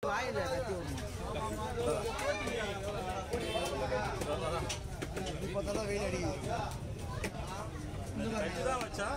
வாயில கட்டி விடணும் இப்போ தான் வெயில் அடிக்குது தான் வச்சா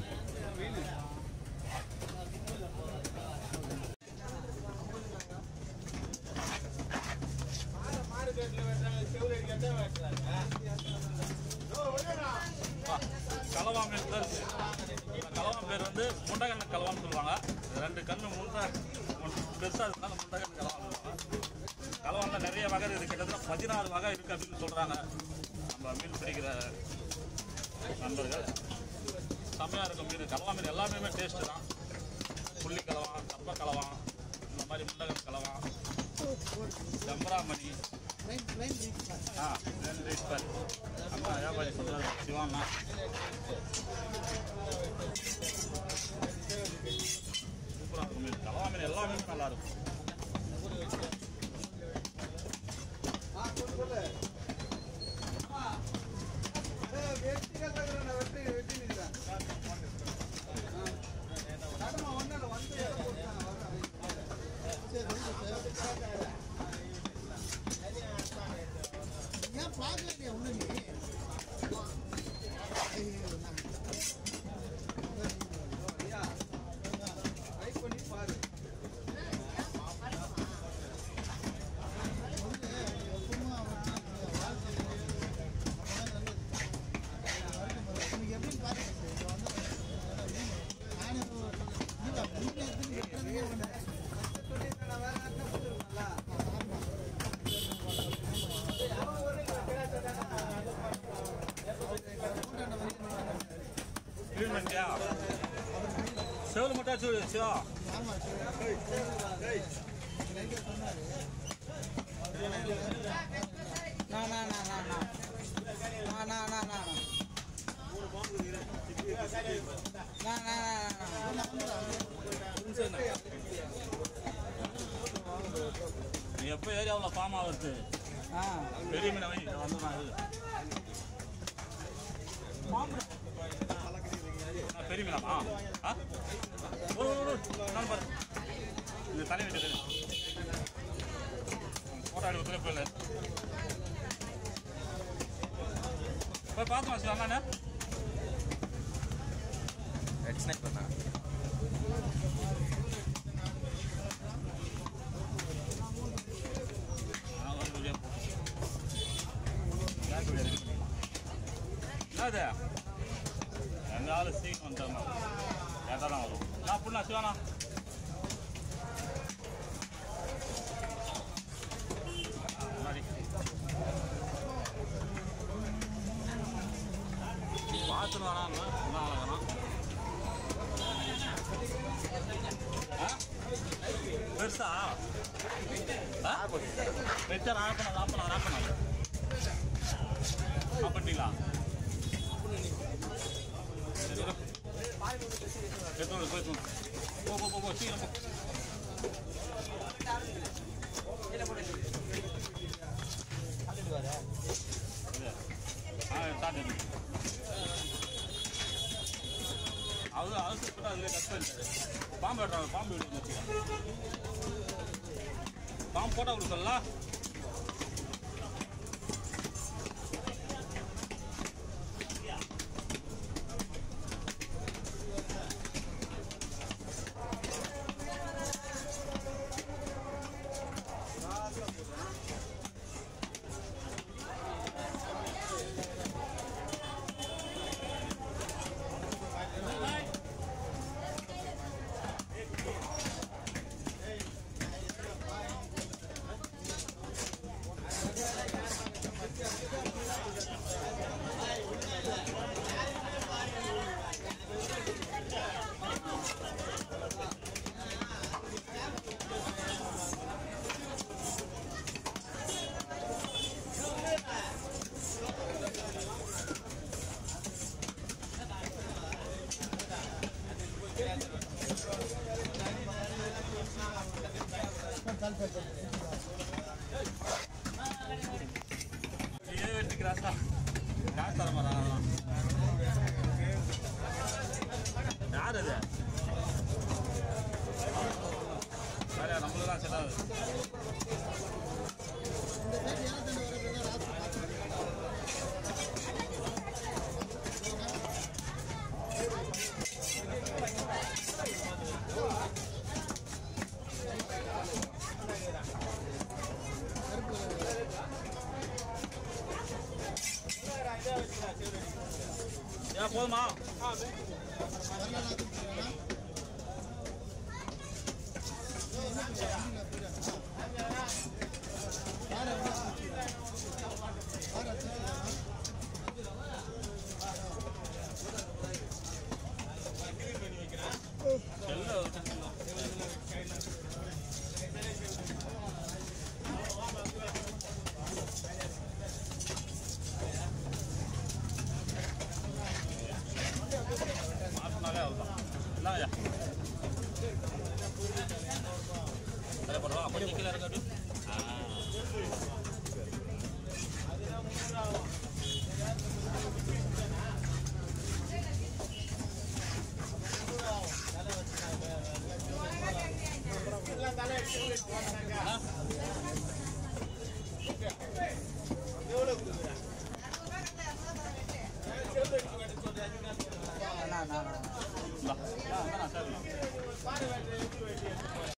கலவா மீன் தான் இருக்கு. இந்த கலவா பேர் வந்து முண்டகண்ண கலவான்னு சொல்லுவாங்க இந்த ரெண்டு கண்ணு முண்டை பெருசாக இருந்தால் முண்டகண்ண கலவான்னு சொல்லுவாங்க கலவான்ல நிறைய வகை இருக்குது கிட்டத்தட்ட பதினாறு வகை இருக்குது அப்படின்னு சொல்கிறாங்க நம்ம மீன் பிடிக்கிற நண்பர்கள் செம்மையாக இருக்கும் மீன் கலவா மீன் எல்லா மீனுமே டேஸ்ட்டு தான் புள்ளி கலவான் தப்ப கலவான் இந்த மாதிரி முண்டகன் கலவான் செம்பராமணி ஆ ரெண்டு ரைஸ் பேர் அம்மா வியாபாரி சொல்கிறாரு சிவானா சூப்பராக இருக்கும் மீன் கலவா மீன் எல்லா மீனும் நல்லா இருக்கும் ஏன் பார்க்கலையா ஒன்று நீ எப்படி பாருங்க க்ளீன் பண்ணிட்டியா செவல் மட்டும் சொல்லு சிவா நா நா நா நா நா நா நா நா நா நா நா நா நீ எப்போ ஏரியாவில் ஃபார்ம் ஆகுறது ஆ பெரிய மீனை வை வந்து நான் இது ஆ, பெரிய மீனாமா ஆ ஒரு ஒரு ஒரு நான் பாரு இது தலை வைக்கிறது ஃபோட்டோ எடுக்க போயில போய் பார்த்து வச்சு அண்ணா ரெட் ஸ்னைப் பண்ணா என்னது எங்க ஆளு சீக்கிரம் வந்துடணும் கேட்டா தான் வரும் நான் புண்ணா சிவானா முன்னாடி பார்த்துட்டு வரான் என்ன அழகனா பெருசா பெருசா ராப்பணம் ராப்பணம் ராப்பணம் அப்படிங்களா எடுத்து போய் போ போ போ போ சீக்கிரம் போ இது. ஆ ஸ்டார்ட் பண்ணு அது அவசரப்பட்டு அதில் கட் பண்ணிட்டாரு பாம்பு வெட்டுறாங்க பாம்பு வெட்டி வச்சுக்க பாம்பு போட்டோ கொடுக்கல நீயே வெட்டிக்கிறாசா யார் தர மாட்டாங்க யார் அது வேலையா நம்ம நம்மளுக்குலாம் செட் ஆகுது இந்த சைடு ஏழை தண்டு வரப்பெல்லாம் ராசு பார்த்து ஏன் போதுமா வரலாம் கொடுத்துருவேன் செல்ல வச்சுக்கலாம் மாட்டினாலே அவ்வளோதான் இந்தாங்க ஐயா சரி பண்ணுறோம் கொஞ்சம் கீழே இருக்கு அப்படி ஆ அண்ணா அண்ணா அண்ணா இந்தா. இந்தா, இந்தா, சரி